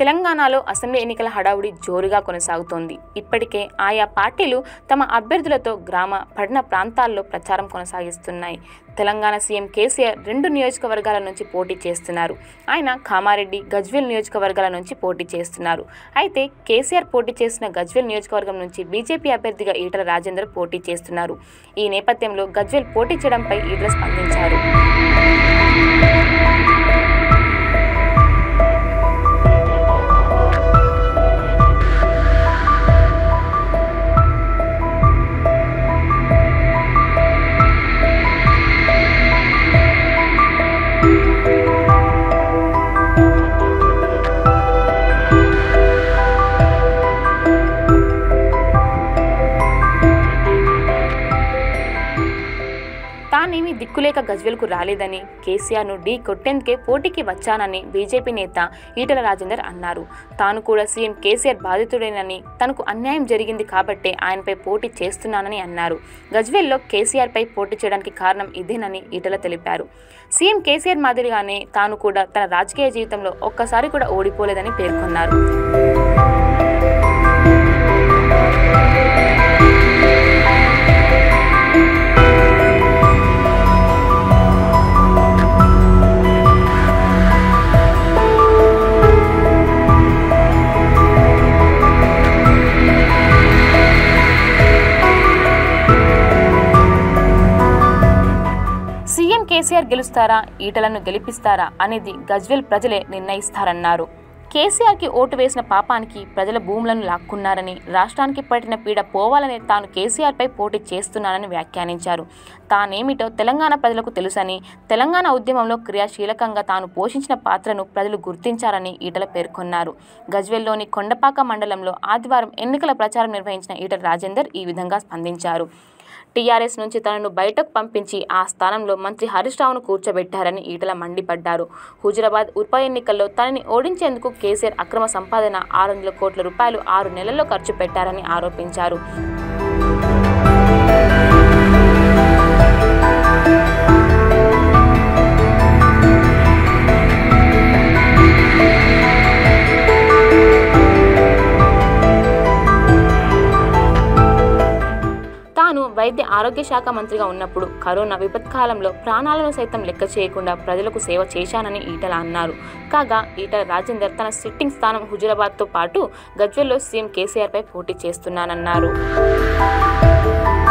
తెలంగాణలో అసెంబ్లీ ఎన్నికల హడావుడి జోరుగా కొనసాగుతోంది ఇప్పటికే ఆయా పార్టీలు తమ అభ్యర్థులతో గ్రామ పట్టణ ప్రాంతాల్లో ప్రచారం కొనసాగిస్తున్నాయి తెలంగాణ సీఎం కేసీఆర్ రెండు నియోజకవర్గాల నుంచి పోటీ చేస్తున్నారు ఆయన కామారెడ్డి గజ్వేల్ నియోజకవర్గాల నుంచి పోటీ చేస్తున్నారు అయితే కేసీఆర్ పోటీ చేసిన గజ్వేల్ నియోజకవర్గం నుంచి బీజేపీ అభ్యర్థిగా ఈటల రాజేందర్ పోటీ చేస్తున్నారు ఈ నేపథ్యంలో గజ్వేల్ పోటీ చేయడంపై ఈటల స్పందించారు తానేమీ దిక్కులేక గజ్వెల్కు రాలేదని కేసీఆర్ను ఢీ కొట్టేందుకే పోటీకి వచ్చానని బీజేపీ నేత ఈటల రాజేందర్ అన్నారు తాను కూడా సీఎం కేసీఆర్ బాధితుడేనని తనకు అన్యాయం జరిగింది కాబట్టే ఆయనపై పోటీ చేస్తున్నానని అన్నారు గజ్వెల్లో కేసీఆర్పై పోటీ చేయడానికి కారణం ఇదేనని ఈటల తెలిపారు సీఎం కేసీఆర్ మాదిరిగానే తాను కూడా తన రాజకీయ జీవితంలో ఒక్కసారి కూడా ఓడిపోలేదని పేర్కొన్నారు సీఎం కేసీఆర్ గెలుస్తారా ఈటలను గెలిపిస్తారా అనేది గజ్వెల్ ప్రజలే నిర్ణయిస్తారన్నారు కేసీఆర్కి ఓటు వేసిన పాపానికి ప్రజల భూములను లాక్కున్నారని రాష్ట్రానికి పట్టిన పీడ పోవాలని తాను కేసీఆర్పై పోటీ చేస్తున్నానని వ్యాఖ్యానించారు తానేమిటో తెలంగాణ ప్రజలకు తెలుసని తెలంగాణ ఉద్యమంలో క్రియాశీలకంగా తాను పోషించిన పాత్రను ప్రజలు గుర్తించారని ఈటల పేర్కొన్నారు గజ్వెల్లోని కొండపాక మండలంలో ఆదివారం ఎన్నికల ప్రచారం నిర్వహించిన ఈటల రాజేందర్ ఈ విధంగా స్పందించారు టీఆర్ఎస్ నుంచి తనను బయటకు పంపించి ఆ స్థానంలో మంత్రి హరీష్ రావును కూర్చోబెట్టారని ఈటల మండిపడ్డారు హుజురాబాద్ ఉప ఎన్నికల్లో తనని ఓడించేందుకు కేసీఆర్ అక్రమ సంపాదన ఆరు వందల కోట్ల రూపాయలు ఆరు నెలల్లో ఖర్చు పెట్టారని ఆరోపించారు తాను వైద్య ఆరోగ్య శాఖ మంత్రిగా ఉన్నప్పుడు కరోనా విపత్కాలంలో ప్రాణాలను సైతం లెక్క చేయకుండా ప్రజలకు సేవ చేశానని ఈటల అన్నారు కాగా ఈటల రాజేందర్ తన సిట్టింగ్ స్థానం హుజురాబాద్తో పాటు గజ్వెల్లో సీఎం కేసీఆర్పై పోటీ చేస్తున్నానన్నారు